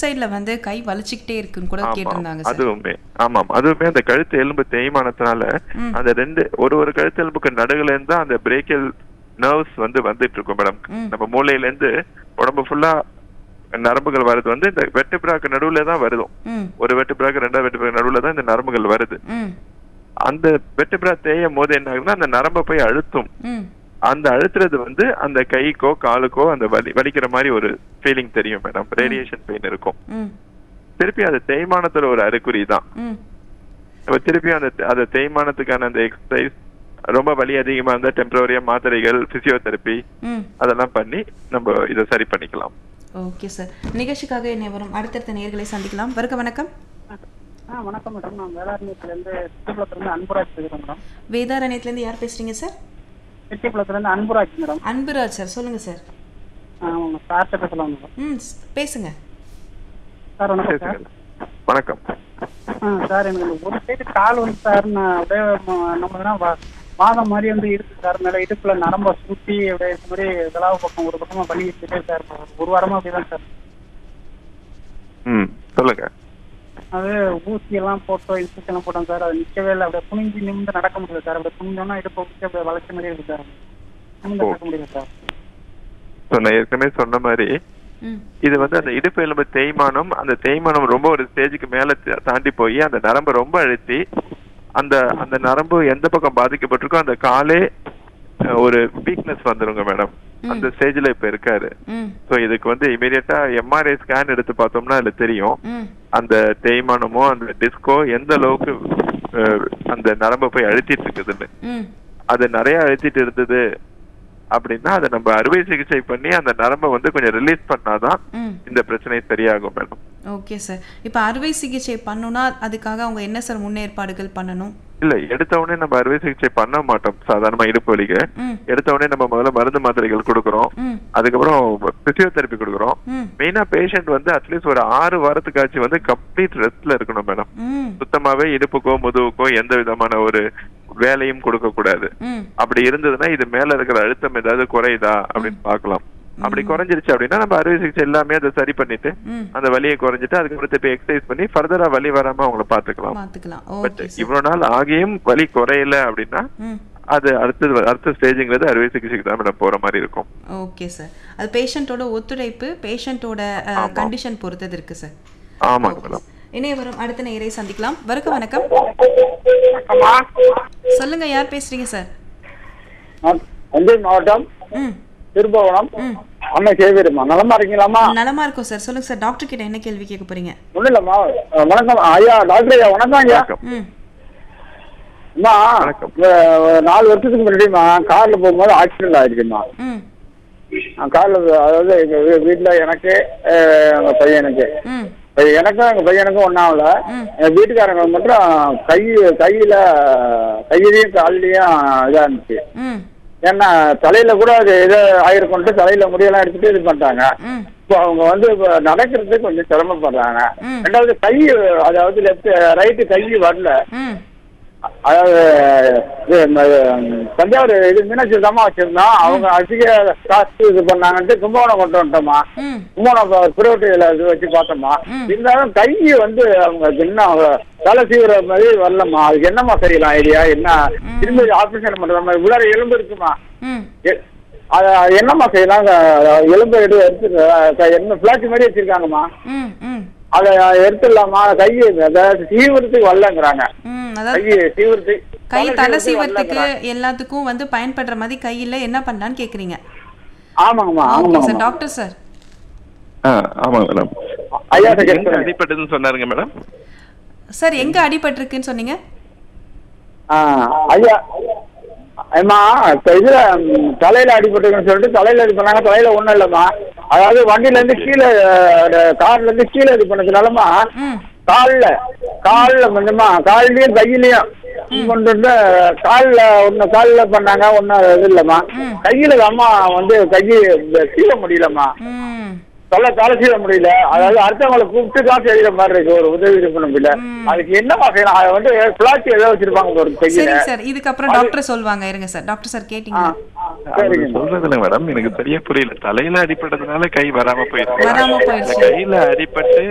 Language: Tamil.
சைடுல வந்து கை வலிச்சுக்கிட்டே இருக்குன்னு கூட ஆமாம் கேட்டிருந்தாங்க சார் அதுவுமே ஆமாம் அதுவுமே அந்த கழுத்து எலும்பு தேய்மானத்தினால ம். அந்த ரெண்டு ஒரு ஒரு கழுத்து எலும்புக்கு நடுவுல இருந்து அந்த பிரேக்கியல் நர்வ்ஸ் வந்து வந்துட்டு இருக்கும் மேடம் ம். நம்ம மூளையில இருந்து உடம்பு ஃபுல்லா நரம்புகள் வருது வந்து இந்த வெட்டுப்பிராக்கு நடுவுல தான் வருது ம் ஒரு வெட்டுப்பிராக்கு ரெண்டாவது வெட்டுப்பிராக்கு நடுவுல தான் இந்த நரம்புகள் வருது ம் அந்த வெட்டுப்பிரா தேயும் போது என்ன ஆகுதுன்னா அந்த நரம்பை போய் அழுத்தும் ம் அந்த அழுத்துறது வந்து அந்த கைக்கோ காலுக்கோ அந்த வலி வலிக்கிற மாதிரி ஒரு ஃபீலிங் தெரியும் மேடம் ரேடியேஷன் பெயின் இருக்கும் ம் திருப்பி அது தேய்மானத்துல ஒரு அறிகுறி தான் ம் நம்ம திருப்பி அந்த அந்த தேய்மானத்துக்கான அந்த எக்ஸசைஸ் ரொம்ப வலி அதிகமா இருந்தா டெம்பரரியா மாத்திரைகள் பிசியோதெரப்பி ம் அதெல்லாம் பண்ணி நம்ம இதை சரி பண்ணிக்கலாம் ஓகே சார் நிகழ்ச்சிக்காக என்னை வரும் அடுத்தடுத்த நேர்களை சந்திக்கலாம் வருக வணக்கம் ஆ வணக்கம் மேடம் நான் வேளாண்மையிலேருந்து சிட்டிக்குளத்துலேருந்து அன்புராஜ் பேசுகிறேன் மேடம் வேதாரண்யத்துலேருந்து யார் பேசுறீங்க சார் சிட்டிக்குளத்துலேருந்து அன்புராஜ் மேடம் அன்புராஜ் சார் சொல்லுங்க சார் அவங்க சார்கிட்ட பேசலாம் மேடம் ம் ஸ்- பேசுங்க சார் வணக்கம் சார் பேசுங்க வணக்கம் ஆ சார் எனக்கு இந்த ஒரு சைடு கால் வந்து சார் நான் அப்படியே ம- நம்மதுனா வா- வாதம் மாதிரி வந்து இருக்கு சார் மேலே இடுப்புல நரம்ப சுற்றி அப்படியே இந்த மாதிரி விளாவு பக்கம் ஒரு பக்கமாக வலி வச்சுட்டே சார் ஒரு- ஒரு வாரமாக அப்படி தான் சார் ம் சொல்லுங்க அது ஊசி எல்லாம் போட்டோம் இன்ஜெக்ஷன் எல்லாம் போட்டோம் சார் அது நிற்கவே இல்லை அப்படியே குனிஞ்சு நிமிந்து நடக்க முடியல சார் அப்படியே குனிஞ்சோம்னா இடுப்பு வச்சு அப்படியே வளைச்ச மாதிரி இருக்கு சார் நிமிந்து ஓ. நடக்க முடியல சார் So, நான் ஏற்கனவே சொன்ன மாதிரி ம் இது வந்து அந்த இடுப்பு எலும்பு தேய்மானம் அந்த தேய்மானம் ரொம்ப ஒரு ஸ்டேஜுக்கு மேல த- தாண்டி போய் அந்த நரம்பை ரொம்ப அழுத்தி அந்த அந்த நரம்பு எந்த பக்கம் பாதிக்கப்பட்டிருக்கோ அந்த காலே அஹ், ஒரு வீக்னஸ் வந்துருங்க மேடம் அந்த ஸ்டேஜ்ல இப்ப இருக்காரு ம் ஸோ இதுக்கு வந்து இமீடியட்டா எம்ஆர்ஐ ஸ்கேன் எடுத்து பார்த்தோம்னா அதுல தெரியும் ம் அந்த தேய்மானமோ அந்த டிஸ்கோ எந்த அளவுக்கு அஹ், அந்த நரம்பை போய் அழுத்திட்டு இருக்குதுன்னு ம் அது நிறைய அழுத்திட்டு இருந்தது அப்படின்னா அதை நம்ம அறுவை சிகிச்சை பண்ணி அந்த நரம்பை வந்து கொஞ்சம் ரிலீஸ் பண்ணாதான் ம் இந்த பிரச்சனை சரியாகும் மேடம் ஓகே சார் இப்போ அறுவை சிகிச்சை பண்ணணும்னா அதுக்காக அவங்க என்ன சார் முன்னேற்பாடுகள் பண்ணணும் இல்ல எடுத்த உடனே நம்ம அறுவை சிகிச்சை பண்ண மாட்டோம் சாதாரணமா இடுப்பு வலிக்கு ம் எடுத்த உடனே நம்ம முதல்ல மருந்து மாத்திரைகள் கொடுக்குறோம் ம் அதுக்கப்புறம் பிசியோதெரப்பி கொடுக்குறோம் ம் மெயினா பேஷண்ட் வந்து அட்லீஸ்ட் ஒரு ஆறு வாரத்துக்காச்சும் வந்து கம்ப்ளீட் ரெஸ்ட்ல இருக்கணும் மேடம் ம் சுத்தமாவே இடுப்புக்கோ முதுகுக்கோ எந்த விதமான ஒரு வேலையும் கொடுக்க கூடாது ம் அப்படி இருந்ததுன்னா இது மேல இருக்கிற அழுத்தம் ஏதாவது குறையுதா அப்படின்னு பார்க்கலாம் அப்படி குறைஞ்சிருச்சு அப்படின்னா நம்ம அறுவை சிகிச்சை எல்லாமே அதை சரி பண்ணிட்டு ம் அந்த வலியை குறைஞ்சிட்டு அதுக்கப்புறம் திருப்பி எக்ஸசைஸ் பண்ணி ஃபர்தரா வலி வராம அவங்கள பாத்துக்கலாம் பார்த்துக்கலாம் பட் ஓகே சார் இவ்வளவு நாள் ஆகியும் வலி குறையல அப்படின்னா ம் அது அடுத்தது அடுத்த ஸ்டேஜுங்கிறது அறுவை சிகிச்சைக்கு தான் மேடம் போற மாதிரி இருக்கும் ஓகே சார் அது பேஷண்ட்டோட ஒத்துழைப்பு பேஷண்ட்டோட ஆமா. கண்டிஷன் பொறுத்தது இருக்கு சார் ஆமாங்க மேடம் இணைய வரும் அடுத்த நேரை சந்திக்கலாம் வருக வணக்கம் சொல்லுங்க யார் பேசுறீங்க சார் தஞ்சை மாவட்டம் ம் திருபுவனம் ம் அண்ணன் சேவியம்மா நலமா இருக்கீங்களாம்மா நலமா இருக்கும் சார் சொல்லுங்க சார் டாக்டர் கிட்ட என்ன கேள்வி கேட்க போறீங்க ஒண்ணும் இல்லம்மா அஹ் வணக்கம் ஐயா டாக்டர் ஐயா வணக்கம் ஐயா வணக்கம் ம் அம்மா வணக்கம். அஹ் ஒரு நாலு வருஷத்துக்கு முன்னாடிமா கார்ல போகும்போது ஆக்சிடென்ட் ஆயிடுச்சுமா ம் கார்ல அதாவது எங்க வீ- வீட்டுல எனக்கு அஹ் எங்க பையனுக்கு ம் இப்ப எனக்கும் எங்க பையனுக்கும் ஒன்னாவல ம். எங்க வீட்டுக்காரங்க மட்டும் கை கையில கையிலையும் கால்லயும் இதா இருந்துச்சு ம் ஏன்னா தலையில கூட அது ஏதோ ஆயிருக்கும்ட்டு தலையில முடியெல்லாம் எடுத்துட்டு இது பண்ணிட்டாங்க ம் இப்போ அவங்க வந்து இப்ப நடக்கிறதுக்கு கொஞ்சம் சிரமப்படுறாங்க ம். ரெண்டாவது கை அதாவது லெஃப்ட் ரைட்டு கை வரல ம் அதாவது இது இந்த தஞ்சாவூர் இது மீனாட்சி தாமா வச்சிருந்தோம் அவங்க அதிக காசு இது பண்ணாங்கன்ட்டு கும்பகோணம் கொண்டு வந்துட்டோமா ம் கும்பகோணம் பிரைவேட்ல இது வச்சு பார்த்தோமா ம். இருந்தாலும் கை வந்து அவங்க இன்னும் அவங்க தலை சீவுற மாதிரி வரலம்மா அதுக்கு என்னம்மா செய்யலாம் ஐடியா என்ன திரும்பி ஆபரேஷன் பண்ற மாதிரி உள்ளார எலும்பு இருக்குமா ம் எ- அது அது என்னம்மா செய்யலாம் அஹ் எலும்பு எடுத்து எடுத்து என்ன பிளாட் மாதிரி வச்சிருக்காங்கம்மா ம் ம் அதை எடுத்துடலாமா கை அதாவது சீவுறதுக்கு வரலங்கிறாங்க ம் கை அதாவது சீவுறதுக்கு கை தலை சீவரத்துக்கு வரலங்கிறாங்க. எல்லாத்துக்கும் எல்லாத்துக்கும் வந்து பயன்படுற மாதிரி கையில என்ன பண்ணலான்னு கேக்குறீங்க ஆமாங்கம்மா ஓகே ஆமாங்கம்மா சார் டாக்டர் சார் ஆமாங்க மேடம் ஐயா எங்க கேட்குறேன் அடிப்பட்டதுன்னு சொன்னாருங்க மேடம் சார் எங்க அடிபட்டிருக்குன்னு சொன்னீங்க ஆ ஐயா அம்மா இப்ப இதுல ம், தலையில அடிபட்டுருக்குன்னு சொல்லிட்டு தலையில இது பண்ணாங்க தலையில ஒண்ணும் இல்லம்மா அதாவது வண்டியில இருந்து கீழே அஹ், கார்ல இருந்து கீழே இது பண்ணதுனாலமா ம் கால்ல கால்ல கொஞ்சமா கால்லயும் கையிலயும் கொண்டு வந்து கால்ல ஒண்ணு கால்ல பண்ணாங்க ஒண்ணு இது இல்லம்மா கையில அம்மா வந்து கை சீவ முடியலம்மா ம் சொல்ல கால சீவ முடியல அதாவது அடுத்தவங்களை கூப்பிட்டு காசு எழுதுற மாதிரி இருக்கு ஒரு உதவி இது பண்ண முடியல அதுக்கு என்னமா செய்யலாம் அதை வந்து பிளாட் ஏதோ வச்சிருப்பாங்க ஒரு கையில சரிங்க சார் இதுக்கப்புறம் டாக்டர் சொல்லுவாங்க இருங்க சார் டாக்டர் சார் ஆ, கேட்டீங்களா சரிங்க சொல்றதுல மேடம் எனக்கு சரியா புரியல தலையில அடிப்பட்டதுனால கை வராம போயிருக்கு வராம போயிடுச்சு. இந்த கையில அடிபட்டு